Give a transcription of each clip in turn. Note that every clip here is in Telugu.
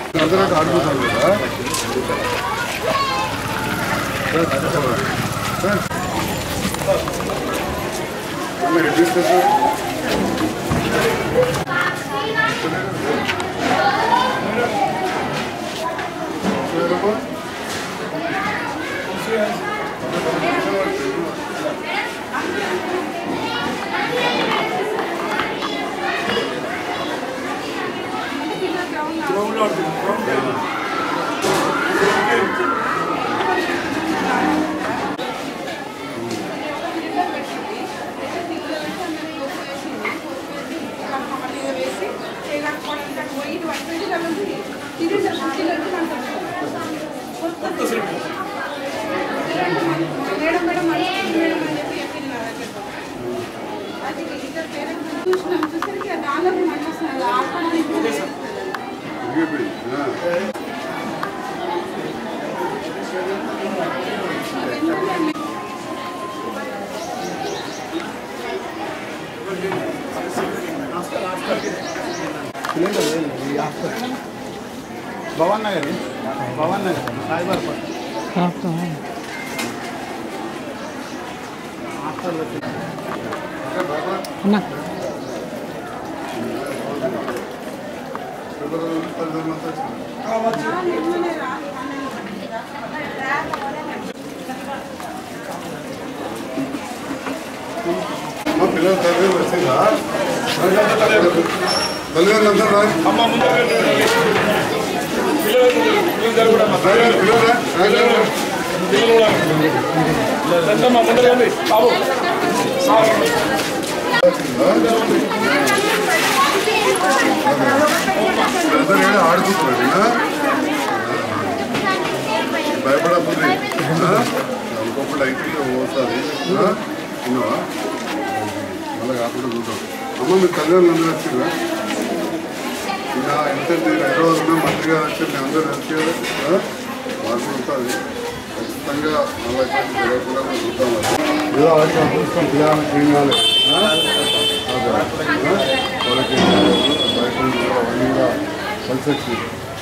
అందరూ అడుగుతారు కదా సార్ మీరు తీసుకొచ్చారు మేడం మేడం మేడం అని చెప్పి చెప్పింది నా దగ్గర అది ఇద్దరు పేరెంట్స్ చూసినాం చూసరికి దానిలో మంచి వస్తుంది ఆడుకోవడానికి భవన్ నగర్ భవన్ నగర్ సాయిబార్ పట్ల అన్నా మా పిల్లలు తల్లిదండ్రులు వచ్చిందా తల్లిదండ్రులు అందరూ రా పిల్లలు పిల్లలు రా అందరూ ఏదో ఆడుకుంటున్నారు ఇంకా? భయపడకపోతే ఇంకొకటి అయితే పోతుంది తిన్నావా మళ్ళీ కాకుండా చూద్దాం అమ్మ మీ తల్లిదండ్రులు అందరూ వచ్చిందా ఇలా ఎంత హైదరాబాద్ ఉన్నా మంత్రి గారు వచ్చి మేము అందరూ వచ్చి కదా వాళ్ళు ఉంటుంది ఖచ్చితంగా మళ్ళీ ఎక్కడ జరగకుండా మనం చూద్దాం అది. ఏదో వచ్చి అదృష్టం పిల్లలకి ఏం కాలేదు ఆ? అదే. ఆ? వాళ్ళకి బయట నుంచి కూడా అవన్నీ కూడా కలిసి వచ్చింది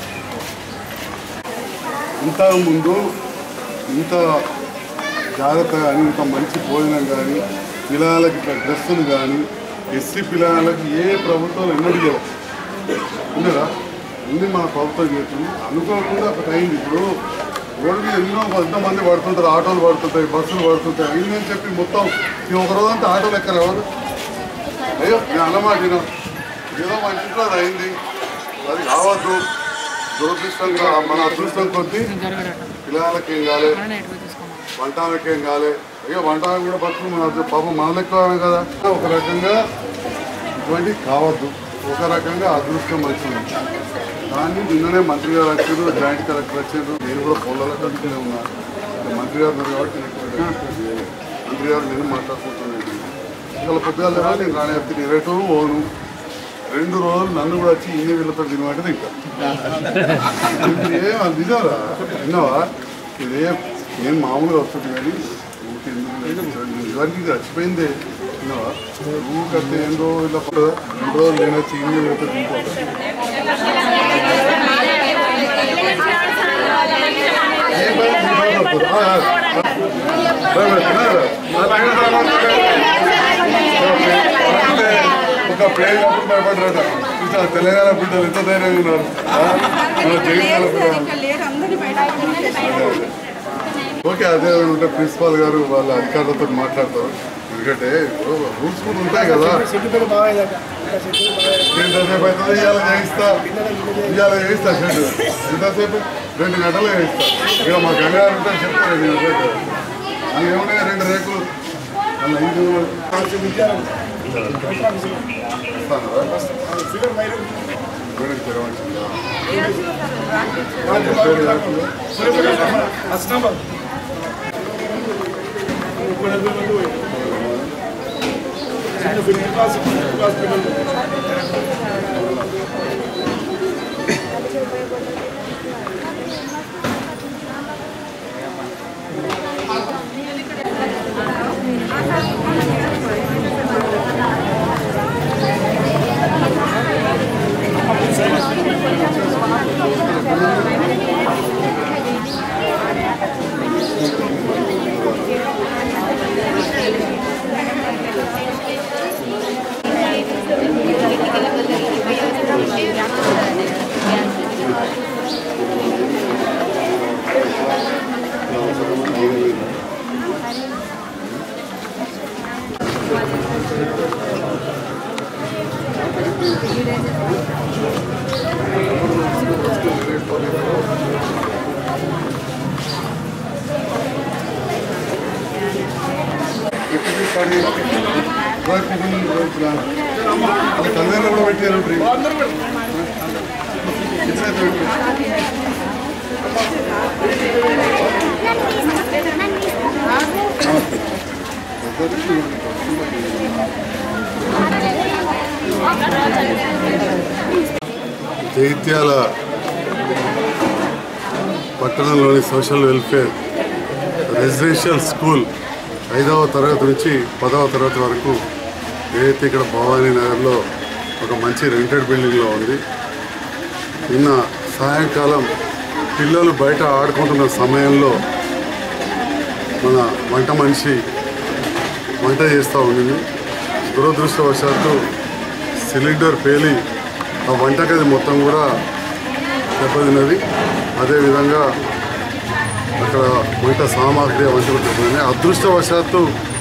ఇంత ముందు ఇంత జాగ్రత్త కానీ ఇంత మంచి భోజనం కానీ పిల్లలకి ఇట్లా డ్రెస్సులు కానీ ఎస్సీ పిల్లలకి ఏ ప్రభుత్వం ఎన్నడూ చేయలేదు ఉన్నారా ఉంది మా ప్రభుత్వం చేస్తుంది అనుకోకుండా ఒకటి అయింది ఇప్పుడు రోడ్డు మీద ఎన్నో కొంతమంది పడుతుంటారు ఆటోలు పడుతుంటాయి బస్సులు పడుతుంటాయి అయిందని చెప్పి మొత్తం ఈ ఒక రోజంతా ఆటోలు ఎక్కరు ఎవరు అయ్యో నేను అన్నమాట విను. ఏదో మా ఇంట్లో అది అయింది అది కావద్దు దురదృష్టంగా మన అదృష్టం కొద్దీ పిల్లలకి ఏం కాలే వంటాలకి ఏం కాలే అయ్యో వంటాలకు కూడా బతుకు మన పాపం మన లెక్క కదా ఒక రకంగా ఇటువంటి కావద్దు ఒక రకంగా అదృష్టం వచ్చింది కానీ నిన్ననే మంత్రి గారు వచ్చారు జాయింట్ కలెక్టర్ వచ్చారు నేను కూడా పొలాల కంటే ఉన్నా మంత్రి గారు ఉన్నారు కాబట్టి నేను ఇక్కడ మంత్రి గారు నేను మాట్లాడుకుంటున్నాను ఇవాళ పొద్దుగా లేవా నేను రాని చెప్తే ఇరవై పోను రెండు రోజులు నన్ను కూడా వచ్చి ఇన్ని వీళ్ళతో తినమంటే ఇంకా ఇది ఏం అది నిజంరా విన్నావా ఇదేం నేను మామూలుగా వస్తుంది కానీ ఊరికి ఎందుకు లేదు? నిజానికి ఇది చచ్చిపోయిందే విన్నావా ఊరికట్టే ఎన్ని రోజులు ఇలా పడదా? రెండు రోజులు నేను వచ్చి ఇన్ని వీళ్ళతో తినిపోతాను ఏం భయం? మీ భయం తప్పదు. ఆ, ఆ, ఆ. భయం తిన్నారా? ఆ, తిన్నారా? అంటే ఒక ప్లేన్ అప్పుడు భయపడ్డారట చూసా తెలంగాణ బిడ్డలు ఎంత ధైర్యంగా ఉన్నారు ఆ? మన జగిత్యాల బిడ్డలు. ఇంకా లేరు అందరినీ బయట ఓకే అదే ఉంటే ప్రిన్సిపాల్ గారు వాళ్ళ అధికారులతో మాట్లాడతారు ఎందుకంటే రూల్స్ కూడా ఉంటాయి కదా ఎంతసేపు అవుతుంది ఇవాళ చేయిస్తా ఇవాళ చేయిస్తా షెడ్ ఎంతసేపు రెండు గంటలు చేయిస్తా ఇక మా గంగారు ఉంటే చెప్తా రెండు గంటలు అది ఏమున్నాయి రెండు రేకులు అలా ఐదు ఇస్తాను మేడం తెరవచ్చిందా స్టార్ట్ చేసి డ్రాప్ టిఫిన్ డ్రాప్ ప్లాన్ అది కళ్యాణ్ కూడా పెట్టారు డ్రీమ్ ఎట్లయితే పెట్టారు జైత్యాల పట్టణంలోని సోషల్ వెల్ఫేర్ రెసిడెన్షియల్ స్కూల్ ఐదవ తరగతి నుంచి పదవ తరగతి వరకు ఏదైతే ఇక్కడ భవానీ నగర్లో ఒక మంచి రెంటెడ్ బిల్డింగ్లో ఉంది నిన్న సాయంకాలం పిల్లలు బయట ఆడుకుంటున్న సమయంలో మన వంట మనిషి వంట చేస్తూ ఉండింది దురదృష్టవశాత్తు సిలిండర్ పేలి ఆ వంటగది మొత్తం కూడా దెబ్బతిన్నది అదేవిధంగా అక్కడ వంట సామాగ్రి అవన్నీ కూడా దెబ్బతిన్నాయి అదృష్టవశాత్తు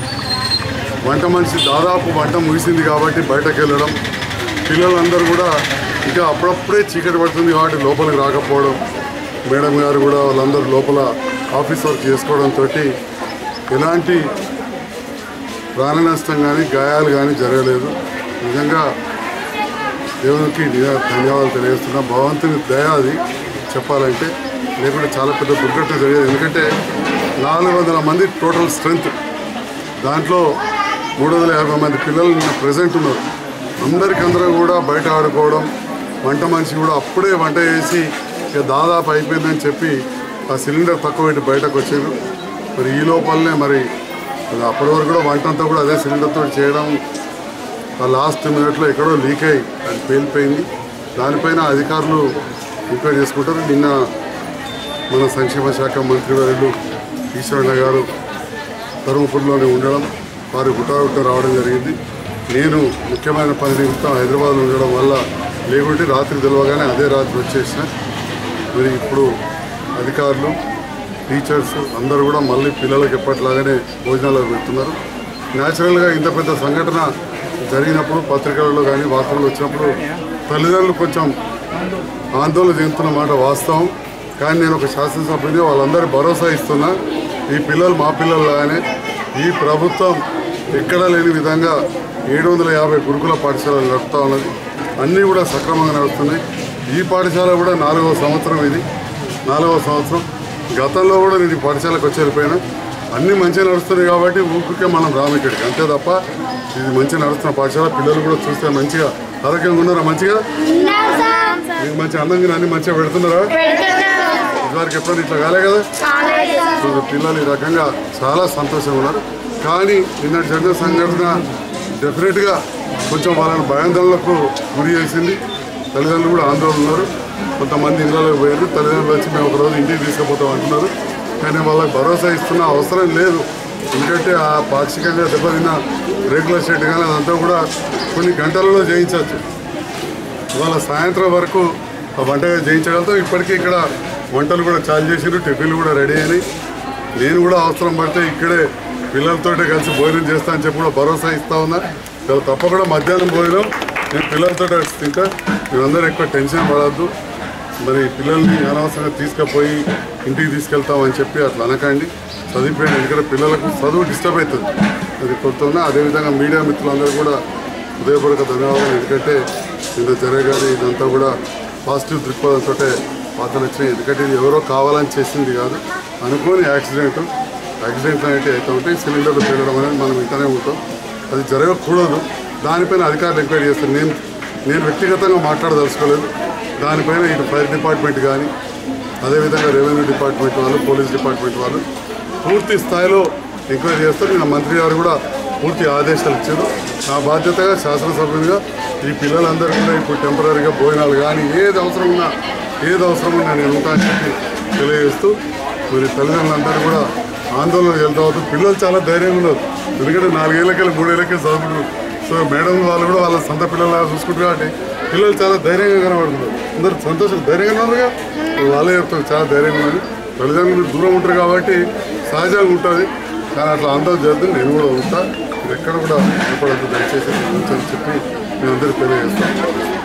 వంట మనిషి దాదాపు వంట ముగిసింది కాబట్టి బయటకు వెళ్ళడం పిల్లలందరూ కూడా ఇంకా అప్పుడప్పుడే చీకటి పడుతుంది కాబట్టి లోపలికి రాకపోవడం మేడం గారు కూడా వాళ్ళందరూ లోపల ఆఫీస్ వర్క్ చేసుకోవడంతో ఎలాంటి ప్రాణ నష్టం కానీ గాయాలు కానీ జరగలేదు నిజంగా దేవునికి నిజ- ధన్యవాదాలు తెలియజేస్తున్నా భగవంతుని దయ అది చెప్పాలంటే లేకుంటే చాలా పెద్ద దుర్ఘటన జరిగేది ఎందుకంటే నాలుగు వందల మంది టోటల్ స్ట్రెంత్ దాంట్లో మూడు వందల యాభై మంది పిల్లలు నిన్న ప్రజెంట్ ఉన్నారు అందరికి అందరూ కూడా బయట ఆడుకోవడం వంట మనిషి కూడా అప్పుడే వంట చేసి ఇక దాదాపు అయిపోయిందని చెప్పి ఆ సిలిండర్ తక్కువ పెట్టి బయటకు వచ్చారు మరి ఈ లోపలనే మరి అది అప్పటి వరకు కూడా వంట అంతా కూడా అదే సిలిండర్తో చేయడం ఆ లాస్ట్ మినిట్లో ఎక్కడో లీక్ అయ్యి అది పేలిపోయింది దానిపైన అధికారులు ఎంక్వైరీ చేసుకుంటారు నిన్న మన సంక్షేమ శాఖ మంత్రి వర్యులు ఈశ్వరణ గారు ధర్మపురిలోనే ఉండడం వారు హుటాహుట రావడం జరిగింది నేను ముఖ్యమైన పని నిమిత్తం హైదరాబాద్లో ఉండడం వల్ల లేకుంటే రాత్రి తెలియగానే అదే రాత్రి వచ్చేసిన మరి ఇప్పుడు అధికారులు టీచర్స్ అందరూ కూడా మళ్ళీ పిల్లలకు ఎప్పటిలాగానే భోజనాలు పెడుతున్నారు న్యాచురల్గా ఇంత పెద్ద సంఘటన జరిగినప్పుడు పత్రికలలో కానీ వార్తలు వచ్చినప్పుడు తల్లిదండ్రులు కొంచెం ఆందోళన చెందుతున్న మాట వాస్తవం కానీ నేను ఒక శాసనసభ్యుని వాళ్ళందరూ భరోసా ఇస్తున్నా ఈ పిల్లలు మా పిల్లల్లాగానే ఈ ప్రభుత్వం ఎక్కడా లేని విధంగా ఏడు వందల యాభై గురుకుల పాఠశాలలు నడుపుతా ఉన్నది అన్నీ కూడా సక్రమంగా నడుస్తున్నాయి ఈ పాఠశాల కూడా నాలుగవ సంవత్సరం ఇది నాలుగవ సంవత్సరం గతంలో కూడా నేను ఈ పాఠశాలకు వచ్చి వెళ్ళిపోయినా అన్నీ మంచిగా నడుస్తున్నాయి కాబట్టి ఊరికే మనం రాము ఇక్కడికి అంతే తప్ప ఇది మంచిగా నడుస్తున్న పాఠశాల పిల్లలు కూడా చూస్తే మంచిగా ఆరోగ్యంగా ఉన్నారా మంచిగా మీకు మంచి అందంగా అన్ని మంచిగా పెడుతున్నారా ఇదివరకు ఎప్పుడైనా ఇట్లా కాలే కదా ఇప్పుడు పిల్లలు ఈ రకంగా చాలా సంతోషంగా ఉన్నారు కానీ నిన్న జరిగిన సంఘటన డెఫినెట్గా కొంచెం వాళ్ళని భయాందోళనకు గురి చేసింది తల్లిదండ్రులు కూడా ఆందోళన ఉన్నారు కొంతమంది ఇళ్ళలోకి పోయారు తల్లిదండ్రులు వచ్చి మేము ఒకరోజు ఇంటికి తీసుకుపోతాం అంటున్నారు కానీ వాళ్ళకి భరోసా ఇస్తున్న అవసరం లేదు ఎందుకంటే ఆ పాక్షికంగా దెబ్బతిన్న రెగ్యులర్ షెడ్ కానీ అదంతా కూడా కొన్ని గంటలలో చేయించవచ్చు ఇవాళ సాయంత్రం వరకు ఆ వంట చేయించగలుగుతాం ఇప్పటికీ ఇక్కడ వంటలు కూడా చాలు చేసిరు టిఫిన్లు కూడా రెడీ అయినాయి నేను కూడా అవసరం పడితే ఇక్కడే పిల్లలతో కలిసి భోజనం చేస్తా అని చెప్పి కూడా భరోసా ఇస్తా ఉన్నా ఇవాళ తప్పకుండా మధ్యాహ్నం భోజనం నేను పిల్లలతో కలిసి తింటా మీరందరూ ఎక్కువ టెన్షన్ పడద్దు మరి పిల్లల్ని అనవసరంగా తీసుకుపోయి ఇంటికి తీసుకెళ్తామని చెప్పి అట్లా అనకండి చదివిపోయిన ఎందుకంటే పిల్లలకు చదువు డిస్టర్బ్ అవుతుంది అది కొంత ఉన్నా అదేవిధంగా మీడియా మిత్రులందరూ కూడా హృదయపూర్వక ధన్యవాదాలు ఎందుకంటే నిన్న జరగాలి ఇదంతా కూడా పాజిటివ్ దృక్పథంతో వార్తలు వచ్చినాయి ఎందుకంటే ఇది ఎవరో కావాలని చేసింది కాదు అనుకోని యాక్సిడెంట్ యాక్సిడెంట్ అనేవి అయితే ఉంటాయి సిలిండర్లు పేలడం అనేది మనం ఇంటనే ఉంటాం అది జరగకూడదు దానిపైన అధికారులు ఎంక్వైరీ చేస్తారు నేను నేను వ్యక్తిగతంగా మాట్లాడదలుచుకోలేదు దానిపైన ఇటు ఫైర్ డిపార్ట్మెంట్ కానీ అదేవిధంగా రెవెన్యూ డిపార్ట్మెంట్ వాళ్ళు పోలీస్ డిపార్ట్మెంట్ వాళ్ళు పూర్తి స్థాయిలో ఎంక్వైరీ చేస్తారు నిన్న మంత్రి గారు కూడా పూర్తి ఆదేశాలు ఇచ్చారు నా బాధ్యతగా శాసనసభ్యునిగా ఈ పిల్లలందరికీ కూడా ఇప్పుడు టెంపరీగా భోజనాలు కానీ ఏది అవసరం ఉన్నా ఏది అవసరం ఉన్నా నేను ఉంటానని చెప్పి తెలియజేస్తూ మరి తల్లిదండ్రులందరూ కూడా ఆందోళన వెళ్తావచ్చు పిల్లలు చాలా ధైర్యంగా ఉన్నారు ఎందుకంటే నాలుగేళ్ళకెళ్ళి మూడేళ్ళకి చదువుకుంటారు సో మేడం వాళ్ళు కూడా వాళ్ళ సొంత పిల్లలు చూసుకుంటారు కాబట్టి పిల్లలు చాలా ధైర్యంగా కనబడుతున్నారు అందరు సంతోషం ధైర్యంగా ఉన్నారుగా వాళ్ళే చెప్తారు చాలా ధైర్యంగా ఉన్నారు తల్లిదండ్రులు దూరం ఉంటారు కాబట్టి సహజంగా ఉంటుంది కానీ అట్లా అందరూ జరుగుతుంది నేను కూడా ఉంటా మీరు ఎక్కడ కూడా భయపడద్దు దయచేసి ఉంచని చెప్పి మేము అందరికీ తెలియజేస్తాం